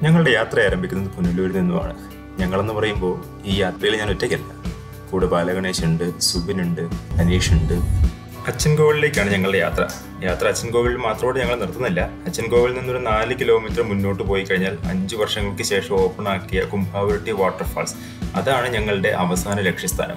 ഞങ്ങളുടെ യാത്ര ആരംഭിക്കുന്നത് പുനലൂരിൽ നിന്നുമാണ് ഞങ്ങളെന്ന് പറയുമ്പോൾ ഈ യാത്രയിൽ ഞാൻ ഒറ്റയ്ക്കല്ല കൂടെ ബാലഗണേശ് ഉണ്ട് സുബിൻ ഉണ്ട് അനീഷ് ഉണ്ട് അച്ഛൻകോവിലേക്കാണ് ഞങ്ങളുടെ യാത്ര യാത്ര അച്ഛൻകോവിൽ മാത്രമോട് ഞങ്ങൾ നിർത്തുന്നില്ല അച്ഛൻകോവിൽ നിന്നൊരു നാല് കിലോമീറ്റർ മുന്നോട്ട് പോയി കഴിഞ്ഞാൽ അഞ്ച് വർഷങ്ങൾക്ക് ശേഷം ഓപ്പൺ ആക്കിയ കുംഭാവുരുട്ടി വാട്ടർഫാൾസ് അതാണ് ഞങ്ങളുടെ അവസാന ലക്ഷ്യസ്ഥാനം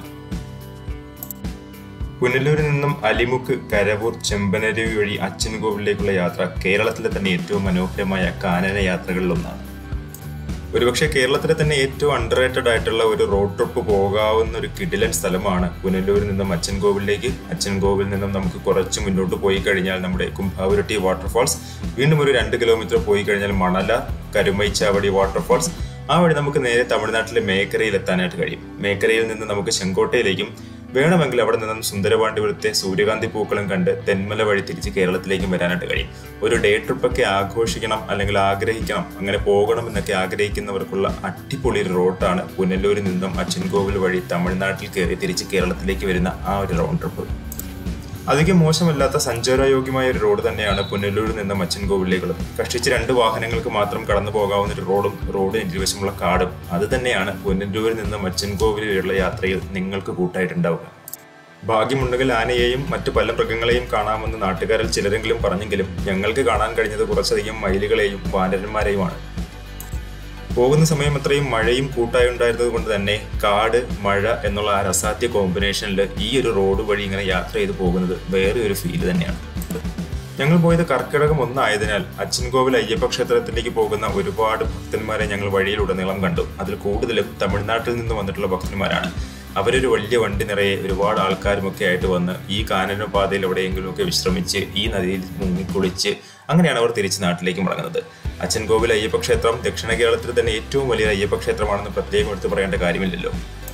പുനലൂരിൽ നിന്നും അലിമുക്ക് കരവൂർ ചെമ്പനരുവി വഴി അച്ഛൻകോവിലേക്കുള്ള യാത്ര കേരളത്തിലെ തന്നെ ഏറ്റവും മനോഹരമായ കാനന യാത്രകളിലൊന്നാണ് ഒരുപക്ഷെ കേരളത്തിലെ തന്നെ ഏറ്റവും അണ്ടർ റേറ്റഡ് ആയിട്ടുള്ള ഒരു റോഡ് ട്രിപ്പ് പോകാവുന്ന ഒരു കിടിലൻ സ്ഥലമാണ് പുനലൂരിൽ നിന്നും അച്ഛൻകോവിലേക്ക് അച്ഛൻകോവിൽ നിന്നും നമുക്ക് കുറച്ച് മുന്നോട്ട് പോയി കഴിഞ്ഞാൽ നമ്മുടെ കുംഭാവുരട്ടി വാട്ടർഫാൾസ് വീണ്ടും ഒരു രണ്ട് കിലോമീറ്റർ പോയി കഴിഞ്ഞാൽ മണല കരുമൈച്ചാവടി വാട്ടർഫാൾസ് ആ വഴി നമുക്ക് നേരെ തമിഴ്നാട്ടിലെ മേക്കരയിൽ എത്താനായിട്ട് കഴിയും മേക്കരയിൽ നിന്ന് നമുക്ക് ചെങ്കോട്ടയിലേക്കും വേണമെങ്കിൽ അവിടെ നിന്നും സുന്ദരപാണ്ഡിപുരത്തെ സൂര്യകാന്തി പൂക്കളും കണ്ട് തെന്മല വഴി തിരിച്ച് കേരളത്തിലേക്കും വരാനായിട്ട് കഴിയും ഒരു ഡേ ട്രിപ്പൊക്കെ ആഘോഷിക്കണം അല്ലെങ്കിൽ ആഗ്രഹിക്കണം അങ്ങനെ പോകണം എന്നൊക്കെ ആഗ്രഹിക്കുന്നവർക്കുള്ള അടിപൊളി ഒരു റോട്ടാണ് പുനലൂരിൽ നിന്നും അച്ഛൻകോവിൽ വഴി തമിഴ്നാട്ടിൽ കയറി തിരിച്ച് കേരളത്തിലേക്ക് വരുന്ന ആ ഒരു റൗണ്ട് ട്രിപ്പ് അധികം മോശമല്ലാത്ത സഞ്ചാരയോഗ്യമായ ഒരു റോഡ് തന്നെയാണ് പുനലൂരിൽ നിന്നും അച്ഛൻകോവിലേക്കുള്ളത് കഷ്ടിച്ച് രണ്ട് വാഹനങ്ങൾക്ക് മാത്രം കടന്നു പോകാവുന്ന ഒരു റോഡും റോഡിന് ഇരുവശമുള്ള കാടും അത് തന്നെയാണ് പുനലൂരിൽ നിന്നും അച്ഛൻകോവിലുള്ള യാത്രയിൽ നിങ്ങൾക്ക് കൂട്ടായിട്ടുണ്ടാവുക ഭാഗ്യമുണ്ടെങ്കിൽ ആനയെയും മറ്റു പല മൃഗങ്ങളെയും കാണാമെന്ന് നാട്ടുകാരിൽ ചിലരെങ്കിലും പറഞ്ഞെങ്കിലും ഞങ്ങൾക്ക് കാണാൻ കഴിഞ്ഞത് കുറച്ചധികം മയിലുകളെയും വാനരന്മാരെയുമാണ് പോകുന്ന സമയം അത്രയും മഴയും കൂട്ടായി ഉണ്ടായിരുന്നത് കൊണ്ട് തന്നെ കാട് മഴ എന്നുള്ള ആ അസാധ്യ കോമ്പിനേഷനിൽ ഈ ഒരു റോഡ് വഴി ഇങ്ങനെ യാത്ര ചെയ്ത് പോകുന്നത് വേറെ ഒരു ഫീല് തന്നെയാണ് ഞങ്ങൾ പോയത് കർക്കിടകം ഒന്നായതിനാൽ അച്ഛൻകോവിൽ അയ്യപ്പ ക്ഷേത്രത്തിലേക്ക് പോകുന്ന ഒരുപാട് ഭക്തന്മാരെ ഞങ്ങൾ വഴിയിലുടനീളം കണ്ടു അതിൽ കൂടുതലും തമിഴ്നാട്ടിൽ നിന്ന് വന്നിട്ടുള്ള ഭക്തന്മാരാണ് അവരൊരു വലിയ വണ്ടി നിറയെ ഒരുപാട് ആൾക്കാരുമൊക്കെ ആയിട്ട് വന്ന് ഈ കാനന പാതയിൽ എവിടെയെങ്കിലുമൊക്കെ വിശ്രമിച്ച് ഈ നദിയിൽ മുങ്ങിക്കുളിച്ച് അങ്ങനെയാണ് അവർ തിരിച്ച് നാട്ടിലേക്ക് മടങ്ങുന്നത് അച്ഛൻകോവിൽ അയ്യപ്പ ക്ഷേത്രം ദക്ഷിണ കേരളത്തിൽ തന്നെ ഏറ്റവും വലിയ അയ്യപ്പ ക്ഷേത്രമാണെന്ന് പ്രത്യേകം എടുത്തു പറയേണ്ട കാര്യമില്ലല്ലോ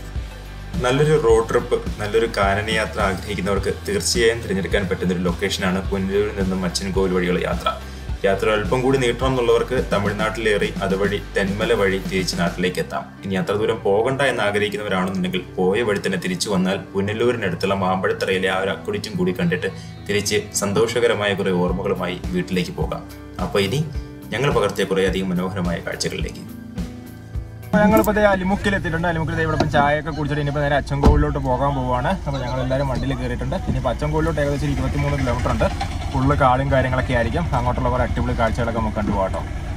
നല്ലൊരു റോഡ് ട്രിപ്പ് നല്ലൊരു കാനനയാത്ര ആഗ്രഹിക്കുന്നവർക്ക് തീർച്ചയായും തിരഞ്ഞെടുക്കാൻ പറ്റുന്ന ഒരു ലൊക്കേഷനാണ് പുനലൂരിൽ നിന്നും അച്ഛൻകോവിൽ വഴിയുള്ള യാത്ര യാത്ര അല്പം കൂടി നീട്ടണം എന്നുള്ളവർക്ക് തമിഴ്നാട്ടിലേറി അതുവഴി തെന്മല വഴി തിരിച്ച് നാട്ടിലേക്ക് എത്താം ഇനി അത്ര ദൂരം പോകണ്ട എന്ന് ആഗ്രഹിക്കുന്നവരാണെന്നുണ്ടെങ്കിൽ പോയ വഴി തന്നെ തിരിച്ചു വന്നാൽ പുനലൂരിനടുത്തുള്ള മാമ്പഴത്തറയിലെ ആ ഒരു അക്കുടിച്ചും കൂടി കണ്ടിട്ട് തിരിച്ച് സന്തോഷകരമായ കുറെ ഓർമ്മകളുമായി വീട്ടിലേക്ക് പോകാം അപ്പോൾ ഇനി ഞങ്ങൾ പകർത്തിയ കുറേയധികം മനോഹരമായ കാഴ്ചകളിലേക്ക് ഞങ്ങളിപ്പോ ദേ അലിമുക്കിൽ എത്തിയിട്ടുണ്ട് അലിമുക്കിൽ ദേ ഇവിടെ ഇപ്പം ചായയൊക്കെ കുടിച്ചിട്ട് ഇനിയിപ്പോൾ നേരെ അച്ചൻകോവിലോട്ട് പോകാൻ പോവാണ് അപ്പോൾ ഞങ്ങൾ എല്ലാവരും വണ്ടിയിൽ കയറിയിട്ടുണ്ട് ഇനിയിപ്പോൾ അച്ചൻകോവിലോട്ട് ഏകദേശം ഒരു ഇരുപത്തിമൂന്ന് കിലോമീറ്റർ ഉണ്ട് ഫുള്ള് കാടും കാര്യങ്ങളൊക്കെ ആയിരിക്കും അങ്ങോട്ടുള്ള കുറേ അടിപൊളി കാഴ്ചകളൊക്കെ നമുക്ക് കണ്ടുപോകാട്ടോ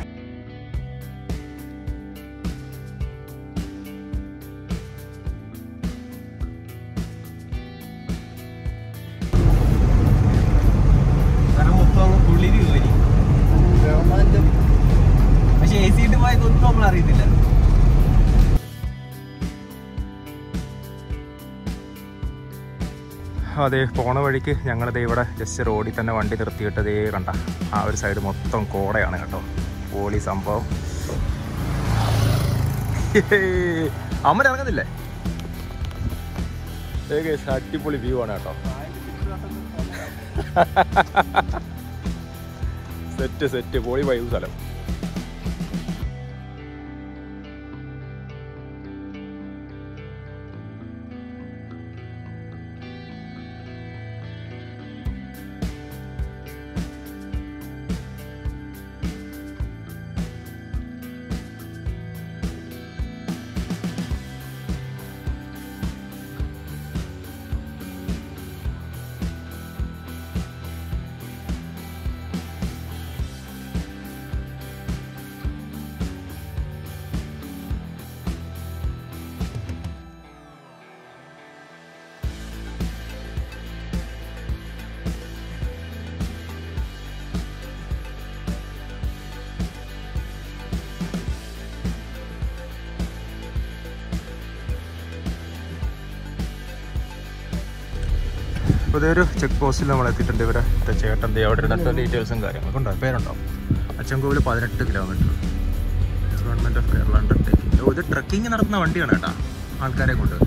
പക്ഷെ എ സി ഇട്ട് പോയതൊന്നും നമ്മൾ അറിയത്തില്ല അതെ പോണ വഴിക്ക് ഞങ്ങളിത് ഇവിടെ ജസ്റ്റ് റോഡിൽ തന്നെ വണ്ടി നിർത്തിയിട്ട് ദേ കണ്ട ആ ഒരു സൈഡ് മൊത്തം കോടയാണ് കേട്ടോ പോളി സംഭവം അമ്മ ഇറങ്ങുന്നില്ലേ ഏകദേശം അടിപൊളി വ്യൂ ആണ് കേട്ടോ സെറ്റ് സെറ്റ് പോളി വൈബ് സ്ഥലം അപ്പോൾ ഇതൊരു ചെക്ക് പോസ്റ്റിൽ നമ്മൾ എത്തിയിട്ടുണ്ട് ഇവരെ ചേട്ടൻ ദേ അവിടെ ഇടത്ത ഡീറ്റെയിൽസും കാര്യങ്ങളൊക്കെ ഉണ്ടോ പേരുണ്ടോ അച്ചൻകോവിൽ പതിനെട്ട് kilometre government of Kerala undertaking ഓ ഇത് ട്രക്കിംഗ് നടത്തുന്ന വണ്ടിയാണ് കേട്ടോ ആൾക്കാരെ കൊണ്ട്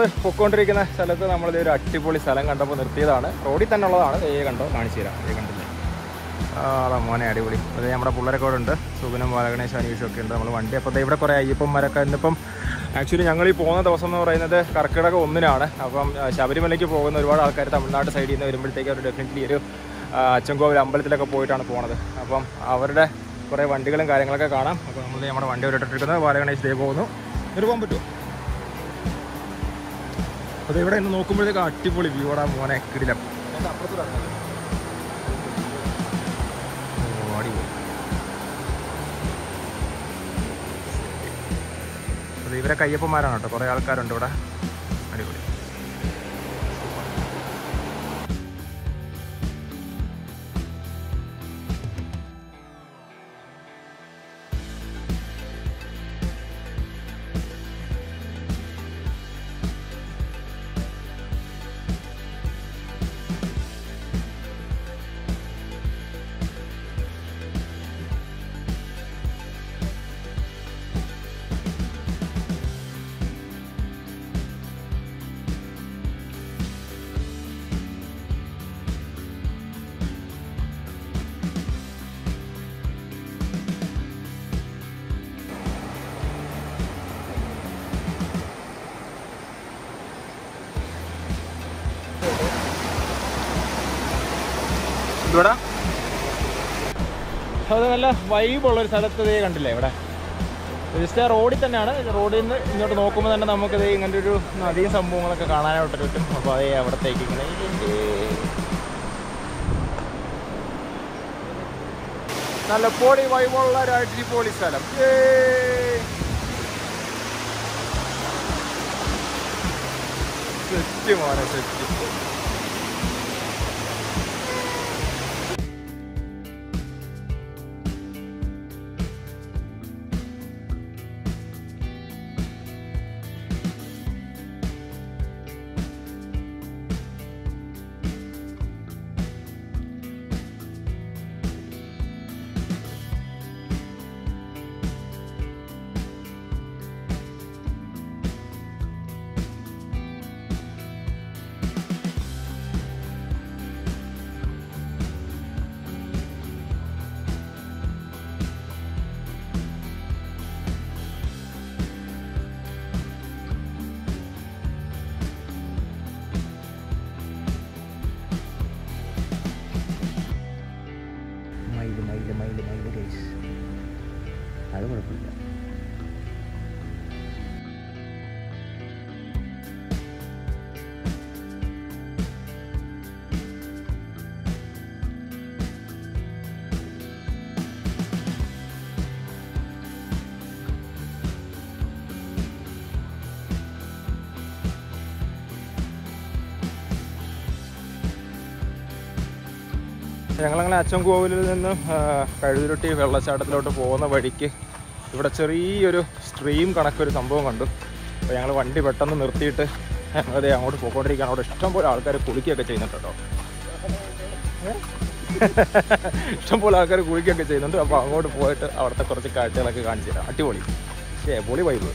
പൊക്കോണ്ടിരിക്കുന്ന സ്ഥലത്ത് നമ്മളിത് ഒരു അടിപൊളി സ്ഥലം കണ്ടപ്പോൾ നിർത്തിയതാണ് റോഡിൽ തന്നെ ഉള്ളതാണ് ഏ കണ്ടോ കാണിച്ചു തരാം ഏ കണ്ടില്ലേ ആ അതാ മോനെ അടിപൊളി അത് നമ്മുടെ പിള്ളേരൊക്കെ ഇവിടെ ഉണ്ട് സുഗുനം ബാലഗണേശ് അനീഷും ഒക്കെ ഉണ്ട് നമ്മൾ വണ്ടി അപ്പോൾ ദേ ഇവിടെ കുറേ അയ്യപ്പന്മാരൊക്കെ ഇന്നിപ്പം ആക്ച്വലി ഞങ്ങൾ ഈ പോകുന്ന ദിവസം എന്ന് പറയുന്നത് കർക്കിടക ഒന്നിനാണ് അപ്പം ആ, ശബരിമലയ്ക്ക് പോകുന്ന ഒരുപാട് ആൾക്കാർ തമിഴ്നാട് സൈഡിൽ നിന്ന് വരുമ്പോഴത്തേക്ക് അവർ ഡെഫിനറ്റ്ലി ഒരു ആ, അച്ചൻകോവിൽ അമ്പലത്തിലൊക്കെ പോയിട്ടാണ് പോണത് അപ്പം അവരുടെ കുറേ വണ്ടികളും കാര്യങ്ങളൊക്കെ കാണാം അപ്പോൾ നമ്മൾ ദേ നമ്മുടെ വണ്ടി ഇട്ടിരിക്കുന്നത് ബാലഗണേശ് ദേ പോകുന്നു ഒരു പോകാൻ പറ്റുമോ അപ്പോൾ ഇവിടെ നിന്ന് നോക്കുമ്പോഴത്തേക്ക് അടിപൊളി വ്യൂ ആണ് മോനെ കിടിലം അപ്പുറത്തോട്ട് ഓ, അടിപൊളി അത് ഇവരെ കയ്യപ്പന്മാരാണ് കേട്ടോ കുറേ ആൾക്കാരുണ്ട് ഇവിടെ അടിപൊളി ഇവിടെ അത് നല്ല വൈബുള്ളൊരു സ്ഥലത്ത് ഇതേ കണ്ടില്ലേ ഇവിടെ ജസ്റ്റ് ആ റോഡിൽ തന്നെയാണ് റോഡിൽ നിന്ന് ഇങ്ങോട്ട് നോക്കുമ്പോൾ തന്നെ നമുക്കിത് ഇങ്ങനത്തെ ഒരു നദിയും സംഭവങ്ങളൊക്കെ കാണാനായിട്ട് പറ്റും അപ്പോൾ അതേ അവിടത്തേക്ക് ഇങ്ങനെ നല്ല പൊടി വൈബുള്ള ഒരു അടിപൊളി സ്ഥലം സെറ്റ് മോനെ സെറ്റ് മയില് മയില് മയില് മയില് ഗൈസ് അത് കുഴപ്പമില്ല ഞങ്ങളങ്ങനെ അച്ചൻകോവിലിൽ നിന്ന് ആ, കഴുതിരുട്ടി വെള്ളച്ചാട്ടത്തിലോട്ട് പോകുന്ന വഴിക്ക് ഇവിടെ ചെറിയൊരു സ്ട്രീം കണക്കൊരു സംഭവം കണ്ടു അപ്പോൾ ഞങ്ങൾ വണ്ടി പെട്ടെന്ന് നിർത്തിയിട്ട് ഞങ്ങളത് അങ്ങോട്ട് പോയിക്കൊണ്ടിരിക്കുകയാണ് അവിടെ ഇഷ്ടംപോലെ ആൾക്കാർ കുളിക്കുകയൊക്കെ ചെയ്യുന്നുണ്ട് കേട്ടോ ഇഷ്ടംപോലെ ആൾക്കാർ കുളിക്കുകയൊക്കെ ചെയ്യുന്നുണ്ട് അപ്പോൾ അങ്ങോട്ട് പോയിട്ട് അവിടുത്തെ കുറച്ച് കാഴ്ചകളൊക്കെ കാണിച്ചു തരാം അടിപൊളി ശേ പൊളി വൈബ്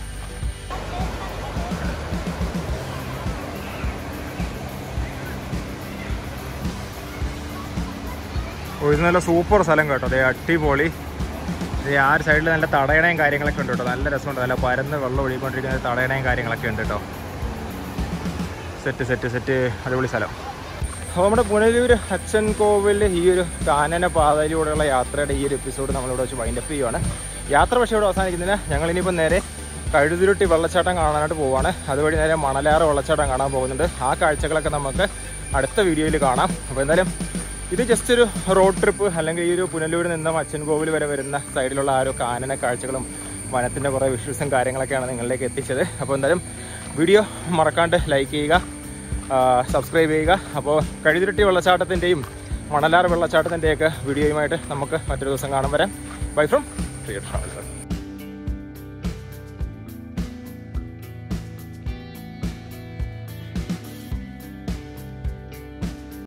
ഓ ഇത് നല്ല സൂപ്പർ സ്ഥലം കേട്ടോ അതെ അടിപൊളി ഇത് ആ ഒരു സൈഡിൽ നല്ല തടയണയും കാര്യങ്ങളൊക്കെ ഉണ്ട് കേട്ടോ നല്ല രസമുണ്ട് നല്ല പരന്ന് വെള്ളം ഒഴുകിക്കൊണ്ടിരിക്കുന്ന തടയണയും കാര്യങ്ങളൊക്കെ ഉണ്ട് കേട്ടോ സെറ്റ് സെറ്റ് സെറ്റ് അടിപൊളി സ്ഥലം അപ്പോൾ നമ്മുടെ പുനലൂർ അച്ഛൻ കോവിൽ ഈ ഒരു കാനന പാതയിലൂടെയുള്ള യാത്രയുടെ ഈ ഒരു എപ്പിസോഡ് നമ്മളിവിടെ വെച്ച് വൈൻഡപ്പ് ചെയ്യുവാണ് യാത്ര പക്ഷേ ഇവിടെ അവസാനിക്കുന്നില്ല ഞങ്ങളിനിയിപ്പോൾ നേരെ കഴുതിരുട്ടി വെള്ളച്ചാട്ടം കാണാനായിട്ട് പോവാണ് അതുവഴി നേരെ മണലാറ് വെള്ളച്ചാട്ടം കാണാൻ പോകുന്നുണ്ട് ആ കാഴ്ചകളൊക്കെ നമുക്ക് അടുത്ത വീഡിയോയിൽ കാണാം അപ്പോൾ എന്തായാലും ഇത് ജസ്റ്റ് ഒരു റോഡ് ട്രിപ്പ് അല്ലെങ്കിൽ ഈ ഒരു പുനലൂരിൽ നിന്നും അച്ഛൻ കോവിൽ വരെ വരുന്ന സൈഡിലുള്ള ആ ഒരു കാനന കാഴ്ചകളും വനത്തിൻ്റെ കുറേ വിഷ്വൽസും കാര്യങ്ങളൊക്കെയാണ് നിങ്ങളിലേക്ക് എത്തിച്ചത് അപ്പോൾ എന്തായാലും വീഡിയോ മറക്കാണ്ട് ലൈക്ക് ചെയ്യുക സബ്സ്ക്രൈബ് ചെയ്യുക അപ്പോൾ കഴുതിരുട്ടി വെള്ളച്ചാട്ടത്തിൻ്റെയും മണലാർ വെള്ളച്ചാട്ടത്തിൻ്റെയൊക്കെ വീഡിയോയുമായിട്ട് നമുക്ക് മറ്റൊരു ദിവസം കാണാൻ വരാം ബൈ ഫ്രം പ്രിയ ട്രാവലർ